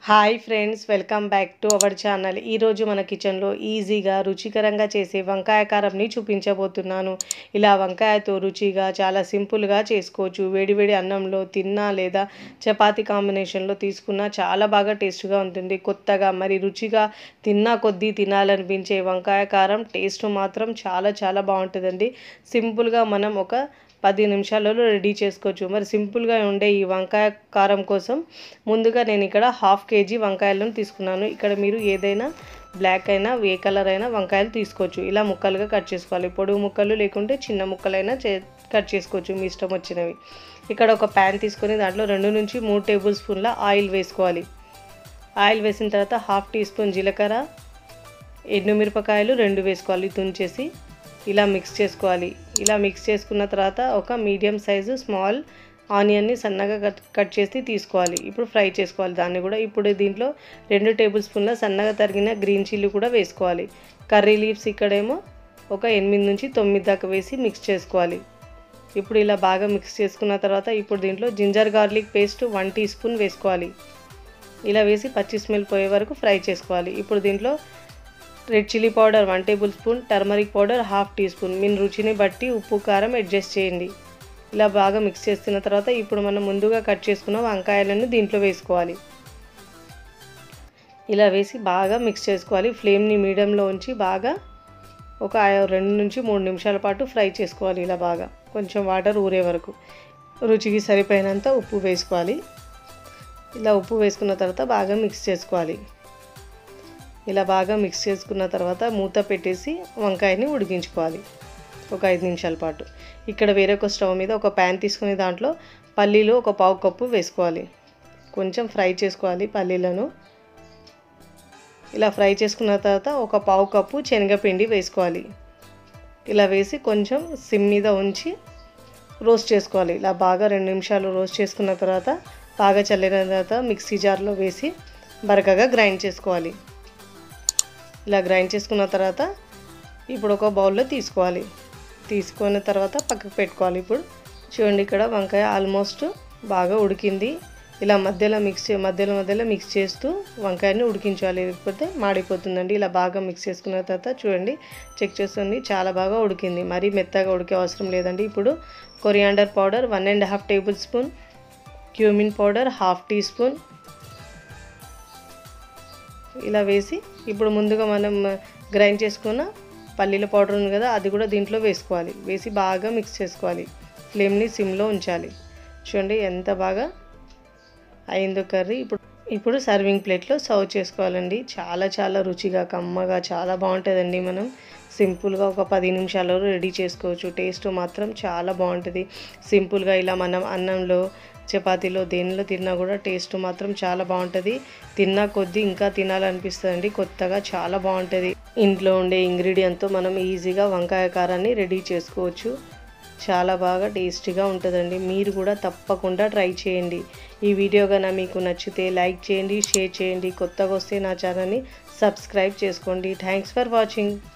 hi friends welcome back to our channel ఈరోజు మన కిచెన్లో ఈజీగా రుచికరంగా చేసే వంకాయ కారంని చూపించబోతున్నాను ఇలా వంకాయతో రుచిగా చాలా సింపుల్గా చేసుకోవచ్చు వేడివేడి అన్నంలో తిన్నా లేదా చపాతీ కాంబినేషన్లో తీసుకున్నా చాలా బాగా టేస్ట్గా ఉంటుంది కొత్తగా మరి రుచిగా తిన్నా కొద్దీ తినాలనిపించే వంకాయ కారం టేస్ట్ మాత్రం చాలా చాలా బాగుంటుందండి సింపుల్గా మనం ఒక పది నిమిషాలలో రెడీ చేసుకోవచ్చు మరి సింపుల్గా ఉండే ఈ వంకాయ కారం కోసం ముందుగా నేను ఇక్కడ హాఫ్ కేజీ వంకాయలను తీసుకున్నాను ఇక్కడ మీరు ఏదైనా బ్లాక్ అయినా ఏ కలర్ అయినా వంకాయలు తీసుకోవచ్చు ఇలా ముక్కలుగా కట్ చేసుకోవాలి పొడుగు ముక్కలు లేకుంటే చిన్న ముక్కలైనా చే కట్ చేసుకోవచ్చు మీ ఇష్టం వచ్చినవి ఇక్కడ ఒక ప్యాన్ తీసుకొని దాంట్లో రెండు నుంచి మూడు టేబుల్ స్పూన్ల ఆయిల్ వేసుకోవాలి ఆయిల్ వేసిన తర్వాత హాఫ్ టీ స్పూన్ జీలకర్ర ఎండుమిరపకాయలు రెండు వేసుకోవాలి తుంచేసి ఇలా మిక్స్ చేసుకోవాలి ఇలా మిక్స్ చేసుకున్న తర్వాత ఒక మీడియం సైజు స్మాల్ ఆనియన్ని సన్నగా కట్ కట్ చేసి తీసుకోవాలి ఇప్పుడు ఫ్రై చేసుకోవాలి దాన్ని కూడా ఇప్పుడు దీంట్లో రెండు టేబుల్ స్పూన్ల సన్నగా తరిగిన గ్రీన్ చిల్లీ కూడా వేసుకోవాలి కర్రీ లీవ్స్ ఇక్కడేమో ఒక ఎనిమిది నుంచి తొమ్మిది దాకా వేసి మిక్స్ చేసుకోవాలి ఇప్పుడు ఇలా బాగా మిక్స్ చేసుకున్న తర్వాత ఇప్పుడు దీంట్లో ginger garlic paste one tea spoon వేసుకోవాలి ఇలా వేసి పచ్చి స్మెల్ పోయే వరకు ఫ్రై చేసుకోవాలి ఇప్పుడు దీంట్లో red chilli powder one table spoon turmeric powder half tea spoon మీ రుచిని బట్టి ఉప్పు కారం అడ్జస్ట్ చేయండి ఇలా బాగా మిక్స్ చేసుకున్న తర్వాత ఇప్పుడు మనం ముందుగా కట్ చేసుకున్న వంకాయలను దీంట్లో వేసుకోవాలి ఇలా వేసి బాగా మిక్స్ చేసుకోవాలి ఫ్లేమ్ని మీడియంలో ఉంచి బాగా ఒక రెండు నుంచి మూడు నిమిషాల పాటు ఫ్రై చేసుకోవాలి ఇలా బాగా కొంచెం వాటర్ ఊరే వరకు రుచికి సరిపోయినంత ఉప్పు వేసుకోవాలి ఇలా ఉప్పు వేసుకున్న తర్వాత బాగా మిక్స్ చేసుకోవాలి ఇలా బాగా మిక్స్ చేసుకున్న తర్వాత మూత పెట్టేసి వంకాయని ఉడికించుకోవాలి ఒక ఐదు నిమిషాల పాటు ఇక్కడ వేరొక స్టవ్ మీద ఒక ప్యాన్ తీసుకుని దాంట్లో పల్లీలు ఒక పావు కప్పు వేసుకోవాలి కొంచెం ఫ్రై చేసుకోవాలి పల్లీలను ఇలా ఫ్రై చేసుకున్న తర్వాత ఒక పావు కప్పు శనగపిండి వేసుకోవాలి ఇలా వేసి కొంచెం సిమ్ మీద ఉంచి రోస్ట్ చేసుకోవాలి ఇలా బాగా రెండు నిమిషాలు రోస్ట్ చేసుకున్న తర్వాత బాగా చల్లిన తర్వాత మిక్సీ జార్లో వేసి బరకగా గ్రైండ్ చేసుకోవాలి ఇలా గ్రైండ్ చేసుకున్న తర్వాత ఇప్పుడు ఒక బౌల్లో తీసుకోవాలి తీసుకున్న తర్వాత పక్కకు పెట్టుకోవాలి ఇప్పుడు చూడండి ఇక్కడ వంకాయ ఆల్మోస్ట్ బాగా ఉడికింది ఇలా మధ్యలో మిక్స్ మధ్యలో మధ్యలో మిక్స్ చేస్తూ వంకాయని ఉడికించాలి లేకపోతే మాడిపోతుందండి ఇలా బాగా మిక్స్ చేసుకున్న తర్వాత చూడండి చెక్ చేస్తుంది చాలా బాగా ఉడికింది మరీ మెత్తగా ఉడికే అవసరం లేదండి ఇప్పుడు coriander powder one and half tablespoon cumin powder half tea teaspoon ఇలా వేసి ఇప్పుడు ముందుగా మనం గ్రైండ్ చేసుకున్న పల్లీల పౌడర్ ఉంది కదా అది కూడా దీంట్లో వేసుకోవాలి వేసి బాగా మిక్స్ చేసుకోవాలి ఫ్లేమ్ని సిమ్లో ఉంచాలి చూడండి ఎంత బాగా అయిందో కర్రీ ఇప్పుడు ఇప్పుడు సర్వింగ్ ప్లేట్లో సర్వ్ చేసుకోవాలండి చాలా చాలా రుచిగా కమ్మగా చాలా బాగుంటుందండి మనం సింపుల్గా ఒక పది నిమిషాల్లో రెడీ చేసుకోవచ్చు టేస్ట్ మాత్రం చాలా బాగుంటుంది సింపుల్గా ఇలా మనం అన్నంలో చపాతీలో దేనిలో తిన్నా కూడా టేస్ట్ మాత్రం చాలా బాగుంటుంది తిన్నా కొద్దీ ఇంకా తినాలనిపిస్తుందండి కొత్తగా చాలా బాగుంటుంది ఇంట్లో ఉండే ఇంగ్రీడియంట్తో మనం ఈజీగా వంకాయ కారాన్ని రెడీ చేసుకోవచ్చు చాలా బాగా టేస్టీగా ఉంటుందండి మీరు కూడా తప్పకుండా ట్రై చేయండి ఈ వీడియో కనుక మీకు నచ్చితే లైక్ చేయండి షేర్ చేయండి కొత్తగా వస్తే నా ఛానల్ని సబ్స్క్రైబ్ చేసుకోండి థ్యాంక్స్ ఫర్ వాచింగ్